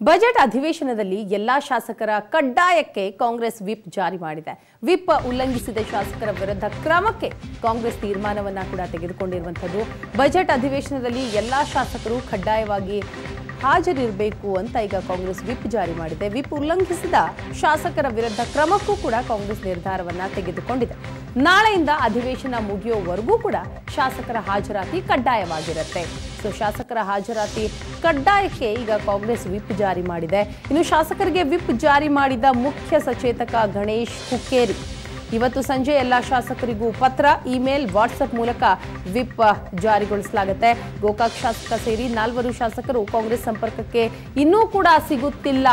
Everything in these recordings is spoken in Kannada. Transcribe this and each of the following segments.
ಬಜೆಟ್ ಅಧಿವೇಶನದಲ್ಲಿ ಎಲ್ಲಾ ಶಾಸಕರ ಕಡ್ಡಾಯಕ್ಕೆ ಕಾಂಗ್ರೆಸ್ ವಿಪ್ ಜಾರಿ ಮಾಡಿದೆ ವಿಪ್ ಉಲ್ಲಂಘಿಸಿದ ಶಾಸಕರ ವಿರುದ್ಧ ಕ್ರಮಕ್ಕೆ ಕಾಂಗ್ರೆಸ್ ತೀರ್ಮಾನವನ್ನ ಕೂಡ ತೆಗೆದುಕೊಂಡಿರುವಂಥದ್ದು ಬಜೆಟ್ ಅಧಿವೇಶನದಲ್ಲಿ ಎಲ್ಲಾ ಶಾಸಕರು ಕಡ್ಡಾಯವಾಗಿ ಹಾಜರಿರಬೇಕು ಅಂತ ಈಗ ಕಾಂಗ್ರೆಸ್ ವಿಪ್ ಜಾರಿ ಮಾಡಿದೆ ವಿಪ್ ಉಲ್ಲಂಘಿಸಿದ ಶಾಸಕರ ವಿರುದ್ಧ ಕ್ರಮಕ್ಕೂ ಕೂಡ ಕಾಂಗ್ರೆಸ್ ನಿರ್ಧಾರವನ್ನ ತೆಗೆದುಕೊಂಡಿದೆ ನಾಳೆಯಿಂದ ಅಧಿವೇಶನ ಮುಗಿಯೋವರೆಗೂ ಕೂಡ ಶಾಸಕರ ಹಾಜರಾತಿ ಕಡ್ಡಾಯವಾಗಿರುತ್ತೆ ಸೊ ಶಾಸಕರ ಹಾಜರಾತಿ ಕಡ್ಡಾಯಕ್ಕೆ ಈಗ ಕಾಂಗ್ರೆಸ್ ವಿಪ್ ಜಾರಿ ಮಾಡಿದೆ ಇನ್ನು ಶಾಸಕರಿಗೆ ವಿಪ್ ಜಾರಿ ಮಾಡಿದ ಮುಖ್ಯ ಸಚೇತಕ ಗಣೇಶ್ ಹುಕ್ಕೇರಿ ಇವತ್ತು ಸಂಜೆ ಎಲ್ಲ ಶಾಸಕರಿಗೂ ಪತ್ರ ಇಮೇಲ್ ವಾಟ್ಸಪ್ ಮೂಲಕ ವಿಪ್ ಜಾರಿಗೊಳಿಸಲಾಗುತ್ತೆ ಗೋಕಾಕ್ ಶಾಸಕ ಸೇರಿ ನಾಲ್ವರು ಶಾಸಕರು ಕಾಂಗ್ರೆಸ್ ಸಂಪರ್ಕಕ್ಕೆ ಇನ್ನೂ ಕೂಡ ಸಿಗುತ್ತಿಲ್ಲ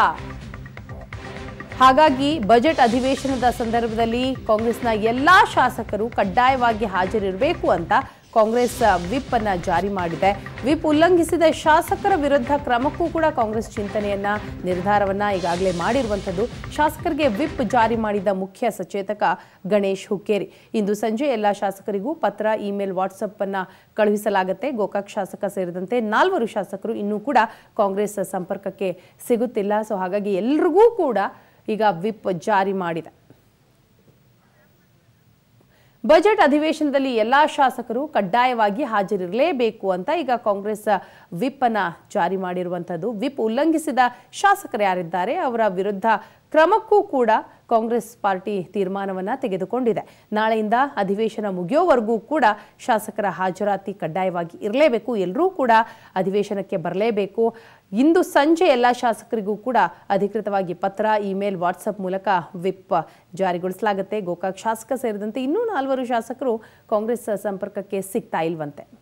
ಹಾಗಾಗಿ ಬಜೆಟ್ ಅಧಿವೇಶನದ ಸಂದರ್ಭದಲ್ಲಿ ಕಾಂಗ್ರೆಸ್ನ ಎಲ್ಲಾ ಶಾಸಕರು ಕಡ್ಡಾಯವಾಗಿ ಹಾಜರಿರಬೇಕು ಅಂತ ಕಾಂಗ್ರೆಸ್ ವಿಪ್ ಅನ್ನ ಜಾರಿ ಮಾಡಿದೆ ವಿಪ್ ಉಲ್ಲಂಘಿಸಿದ ಶಾಸಕರ ವಿರುದ್ಧ ಕ್ರಮಕ್ಕೂ ಕೂಡ ಕಾಂಗ್ರೆಸ್ ಚಿಂತನೆಯನ್ನ ನಿರ್ಧಾರವನ್ನ ಈಗಾಗಲೇ ಮಾಡಿರುವಂಥದ್ದು ಶಾಸಕರಿಗೆ ವಿಪ್ ಜಾರಿ ಮಾಡಿದ ಮುಖ್ಯ ಸಚೇತಕ ಗಣೇಶ್ ಹುಕ್ಕೇರಿ ಇಂದು ಸಂಜೆ ಎಲ್ಲ ಶಾಸಕರಿಗೂ ಪತ್ರ ಇಮೇಲ್ ವಾಟ್ಸಪ್ ಅನ್ನ ಕಳುಹಿಸಲಾಗುತ್ತೆ ಗೋಕಾಕ್ ಶಾಸಕ ಸೇರಿದಂತೆ ನಾಲ್ವರು ಶಾಸಕರು ಇನ್ನೂ ಕೂಡ ಕಾಂಗ್ರೆಸ್ ಸಂಪರ್ಕಕ್ಕೆ ಸಿಗುತ್ತಿಲ್ಲ ಸೊ ಹಾಗಾಗಿ ಎಲ್ರಿಗೂ ಕೂಡ ಈಗ ವಿಪ್ ಜಾರಿ ಮಾಡಿದೆ ಬಜೆಟ್ ಅಧಿವೇಶನದಲ್ಲಿ ಎಲ್ಲಾ ಶಾಸಕರು ಕಡ್ಡಾಯವಾಗಿ ಹಾಜರಿರಲೇಬೇಕು ಅಂತ ಈಗ ಕಾಂಗ್ರೆಸ್ ವಿಪ್ ಅನ್ನ ಜಾರಿ ಮಾಡಿರುವಂಥದ್ದು ವಿಪ್ ಉಲ್ಲಂಘಿಸಿದ ಶಾಸಕರು ಯಾರಿದ್ದಾರೆ ಅವರ ವಿರುದ್ಧ ಕ್ರಮಕ್ಕೂ ಕೂಡ ಕಾಂಗ್ರೆಸ್ ಪಾರ್ಟಿ ತೀರ್ಮಾನವನ್ನ ತೆಗೆದುಕೊಂಡಿದೆ ನಾಳೆಯಿಂದ ಅಧಿವೇಶನ ಮುಗಿಯೋವರೆಗೂ ಕೂಡ ಶಾಸಕರ ಹಾಜರಾತಿ ಕಡ್ಡಾಯವಾಗಿ ಇರಲೇಬೇಕು ಎಲ್ಲರೂ ಕೂಡ ಅಧಿವೇಶನಕ್ಕೆ ಬರಲೇಬೇಕು ಇಂದು ಸಂಜೆ ಎಲ್ಲ ಶಾಸಕರಿಗೂ ಕೂಡ ಅಧಿಕೃತವಾಗಿ ಪತ್ರ ಇಮೇಲ್ ವಾಟ್ಸಪ್ ಮೂಲಕ ವಿಪ್ ಜಾರಿಗೊಳಿಸಲಾಗುತ್ತೆ ಗೋಕಾಕ್ ಶಾಸಕ ಸೇರಿದಂತೆ ಇನ್ನೂ ನಾಲ್ವರು ಶಾಸಕರು ಕಾಂಗ್ರೆಸ್ ಸಂಪರ್ಕಕ್ಕೆ ಸಿಗ್ತಾ ಇಲ್ವಂತೆ